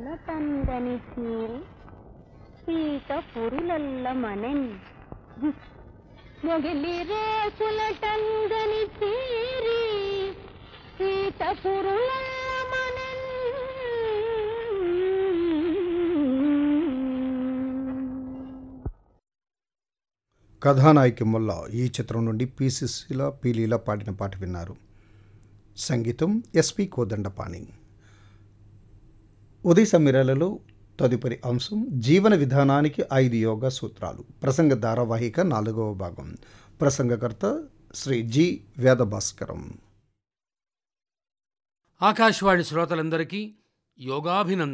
ತಂದನಿ ಸೀರಿ పీత పురులల్ల మనెన్ మొగిలి రేకుల టంగని చీరి పీత పురులల్ల మనెన్ కథానాయకి మొల్ల ఈ చిత్రం నుండి పి సుశీల పి లీల పాడిన పాట విన్నారు సంగీతం ఎస్పి కోదండపాణి ఉదయ సమీరాలలో తదుపరి అంశం జీవన విధానానికి ఐదు యోగా సూత్రాలు ప్రసంగ ధారావాహిక నాలుగవ భాగం ప్రసంగకర్త శ్రీ జి వేదభాస్కరం ఆకాశవాణి శ్రోతలందరికీ యోగాభినందన